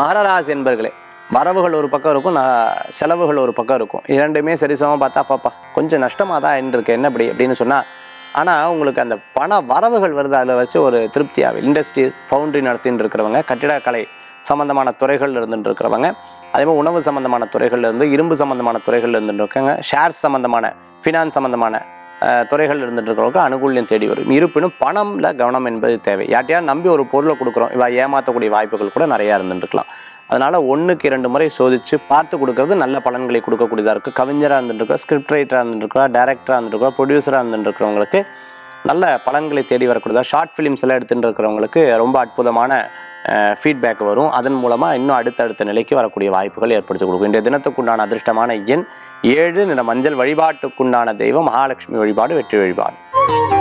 மகர ராசி என்பர்களே வரவுகள் ஒரு பக்கம் இருக்கும் ந- செலவுகள் ஒரு பக்கம் இருக்கும் இரண்டுமே சரிசமமாக பார்த்தா பாப்பா கொஞ்சம் நஷ்டமாக தான் இருக்கு என்ன இப்படி அப்படின்னு சொன்னால் ஆனால் உங்களுக்கு அந்த பண வரவுகள் வருது அதில் வச்சு ஒரு திருப்தியாக இண்டஸ்ட்ரி ஃபவுண்டரி நடத்தின்னு இருக்கிறவங்க கட்டிடக்கலை சம்மந்தமான துறைகள் இருந்துட்டு இருக்கிறவங்க அதே மாதிரி உணவு சம்மந்தமான துறைகள்ல இருந்து இரும்பு சம்மந்தமான துறைகள் இருந்துட்டு இருக்காங்க ஷேர் சம்மந்தமான ஃபினான்ஸ் சம்மந்தமான அஹ், துறைகள் இருந்துட்டு இருக்கிறவங்களுக்கு அனுகூல்யம் தேடி வரும் இருப்பினும் பணம்ல கவனம் என்பது தேவை யார்ட்டையா நம்பி ஒரு பொருளை கொடுக்குறோம் இவ ஏமாற்றக்கூடிய வாய்ப்புகள் கூட நிறையா இருந்துட்டு இருக்கலாம் அதனால ஒண்ணுக்கு இரண்டு முறை சோதிச்சு பார்த்து கொடுக்கறது நல்ல பலன்களை கொடுக்கக்கூடியதாக இருக்குது கவிஞராக இருந்துட்டு இருக்கா ஸ்கிரிப்ட் ரைட்டராக இருந்துட்டு இருக்கா டேரக்டராக இருந்துட்டு இருக்கா ப்ரொடியூசராக இருந்துட்டு இருக்கிறவங்களுக்கு நல்ல பலன்களை தேடி வரக்கூடியதா ஷார்ட் ஃபிலிம்ஸ் எல்லாம் எடுத்துட்டு இருக்கிறவங்களுக்கு ரொம்ப அற்புதமான ஃபீட்பேக் வரும் அதன் மூலமாக இன்னும் அடுத்தடுத்த நிலைக்கு வரக்கூடிய வாய்ப்புகள் ஏற்படுத்தி கொடுக்கும் இன்றைய தினத்துக்குண்டான அதிர்ஷ்டமான எண் ஏழு நிற மஞ்சள் வழிபாட்டுக்குண்டான தெய்வம் மகாலட்சுமி வழிபாடு வெற்றி வழிபாடு